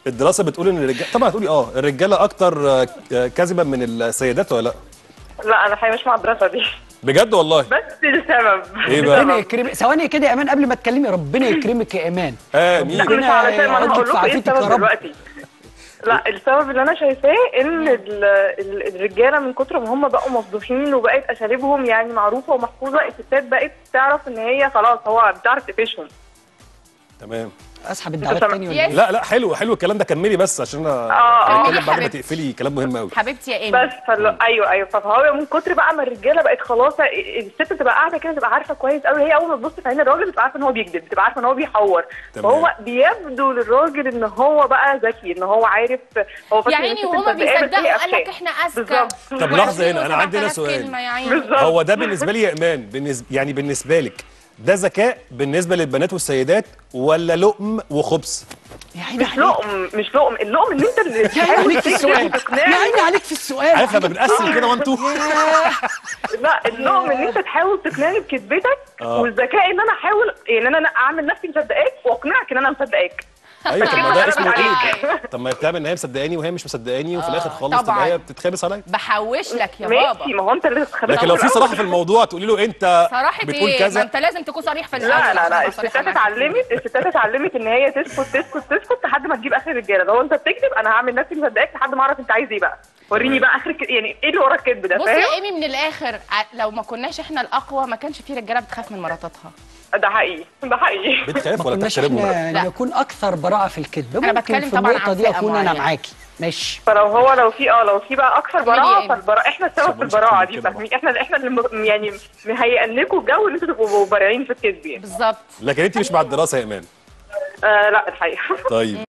الدراسه بتقول ان الرجاله طبعا هتقولي اه الرجاله اكتر آه، آه، كذبا من السيدات ولا لا لا انا الحقيقه مش مع الدراسه دي بجد والله بس لسبب إيه بقى؟ ربنا يكرمك ثواني كده يا امان قبل ما تكلمي ربنا يكرمك يا ايمان امين لا مش ربنا علشان ما انا يعوضك هقول في لكم ايه عافيتك يا السبب رب. دلوقتي لا السبب اللي انا شايفاه ان ال- ال- الرجاله من كتر ما هم بقوا مفضوحين وبقت اساليبهم يعني معروفه ومحفوظه الستات بقت تعرف ان هي خلاص هو بتعرف تقفشهم تمام اسحب الدعوات سامع. تاني ولا يس. إيه؟ لا لا حلو حلو الكلام ده كملي بس عشان انا آه، آه. هنتكلم بعد ما حبيبتي. تقفلي كلام مهم قوي حبيبتي يا ايمي بس فل... ايوه ايوه فهو من كتر بقى ما الرجاله بقت خلاص الست بتبقى قاعده كده تبقى عارفه كويس قوي هي اول ما تبص في عين الراجل بتبقى عارفه ان هو بيكذب بتبقى عارفه ان هو بيحور تمام. فهو بيبدو للراجل ان هو بقى ذكي ان هو عارف هو فاكر يا إن عيني الست وهما مصدقاه، بس هي بيصدقوا قال لك قفشاه. احنا اذكى بالظبط. طب لحظه هنا انا عندي هنا 7000 سؤال كلمة يا عيني بالظبط. هو ده بالنسبه لي يا ايمان بالنسبه يعني بالنسبه لك ده ذكاء بالنسبه للبنات والسيدات ولا لقم وخبث يا عيني مش عليك لقم مش لقم اللقم ان انت اللي يا عيني تحاول عليك في السؤال تكذب يا وتقنعني عيني عليك في السؤال عارف لما بنقسم كده وان تو لا اللقم ان انت تحاول تقنعني بكذبتك آه. والذكاء ان انا احاول يعني ان انا اعمل نفسي مصدقاك واقنعك ان انا مصدقاك ايوه طب ما ده كده اسمه بقلب ايه عليك. طب ما هي بتعمل ان هي مصدقاني وهي مش مصدقاني وفي الاخر خالص طبعاً. تبقى هي بتتخابس عليا بحوش لك يا ماشي بابا ما هو انت اللي خليت لكن لو في صراحه في الموضوع تقولي له انت صراحة بتقول ايه؟ ما كذا انت لازم تكون صريح في الاول لا لا عشان لا أبقى صريحة الستات معاك. اتعلمت الستات اتعلمت ان هي تسكت تسكت تسكت لحد ما تجيب اخر الرجاله لو انت بتكذب انا هعمل نفسي مصدقاك لحد ما اعرف انت عايز ايه بقى وريني بقى اخر ك- يعني ايه اللي ورا الكذب ده بصي يا فاهم ايمي من الاخر ع- لو ما كناش احنا الاقوى ما كانش في رجاله بتخاف من مراتاتها ده حقيقي ده حقيقي بتخاف ما ولا كناش بتحترمه احنا لا. نكون اكثر براءه في الكذب أنا ممكن بتكلم في طبعاً النقطه عن دي فئة اكون انا معينة. معاكي ماشي فلو هو لو في اه لو في بقى اكثر كملي يا براءه إيمي. فالبراءه احنا السبب في مش البراءه هتكلم دي كده فاهمين احنا احنا اللي م- يعني مهيئين لكم الجو ان انتوا تبقوا بارعين في الكذب يعني بالظبط لكن انت مش مع الدراسه يا ايمان آه لا الحقيقه طيب